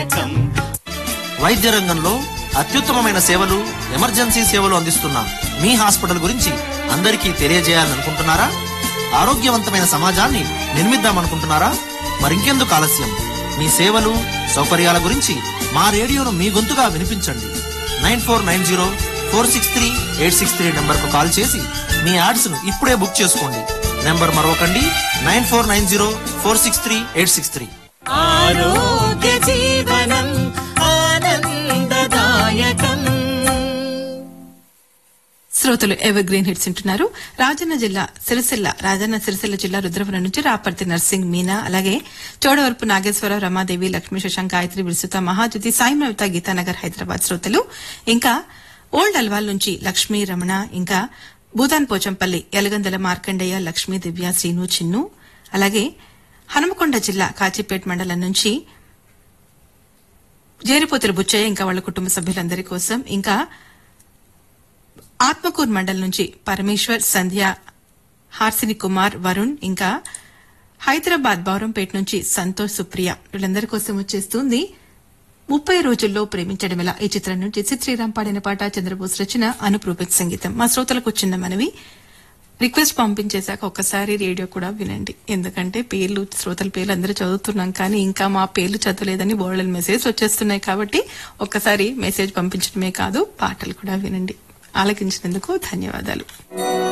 దాయకం వైద్య రంగంలో అత్యుత్తమమైన సేవలు ఎమర్జెన్సీ సేవలు అందిస్తున్న మీ హాస్పిటల్ గురించి అందరికీ తెలియజేయాలనుకుంటున్నారా ఆరోగ్యవంతమైన సమాజాన్ని నిర్మిద్దామనుకుంటున్నారా మరింకెందుకు ఆలస్యం మీ సేవలు సౌకర్యాల గురించి మా రేడియోను మీ గొంతుగా వినిపించండి nine four nine zero four six three eight six three నెంబర్కు కాల్ చేసి మీ యాడ్స్ ను ఇప్పుడే బుక్ చేసుకోండి నెంబర్ మరొకండి nine four nine zero four six three eight six three ఆరోగ్య జీవనం ఆనందదాయకం శ్రోతలు ఎవర్ గ్రీన్ హిట్స్ వింటున్నారు రాజన్న జిల్లా సిరిసిల్ల రాజన్న సిరిసిల్ల జిల్లా రుద్రవరం నుంచి రాపర్తి నర్సింగ్ మీనా అలాగే చోడవరపు నాగేశ్వరరావు రమాదేవి లక్ష్మీ శశాంక్ గాయత్రి విరుసుత మహాజ్యోతి సాయి మవిత గీతానగర్ హైదరాబాద్ శ్రోతలు ఇంకా ఓల్డ్ అల్వాల్ నుంచి లక్ష్మీ రమణ ఇంకా భూతాన్ పోచంపల్లి యలగందల మార్కండయ్య లక్ష్మీ దివ్య శ్రీను చిన్ను అలాగే హనుమకొండ జిల్లా కాచిపేట్ మండలం నుంచి జేరిపోతుల బుచ్చయ్య ఇంకా వాళ్ళ కుటుంబ సభ్యులందరి కోసం ఇంకా ఆత్మకూర్ మండల్ నుంచి పరమేశ్వర్ సంధ్య హార్సిని కుమార్ వరుణ్ ఇంకా హైదరాబాద్ బౌరంపేట నుంచి సంతోష్ సుప్రియ వీళ్ళందరి కోసం వచ్చేస్తుంది ముప్పై రోజుల్లో ప్రేమించడం ఎలా ఈ చిత్రం నుంచి సిద్ శ్రీరామ్ పాడిన పాట చంద్రబోస్ రచన అనుప్ రూపెక్ సంగీతం మా శ్రోతలకు చిన్న మనవి రిక్వెస్ట్ పంపించేశాక ఒక్కసారి రేడియో కూడా వినండి ఎందుకంటే పేర్లు శ్రోతల పేర్లు అందరూ చదువుతున్నాం కానీ ఇంకా మా పేర్లు చదవలేదని బోర్డల్ మెసేజ్ వచ్చేస్తున్నాయి కాబట్టి ఒక్కసారి మెసేజ్ పంపించడమే కాదు పాటలు కూడా వినండి ఆలకించినందుకు ధన్యవాదాలు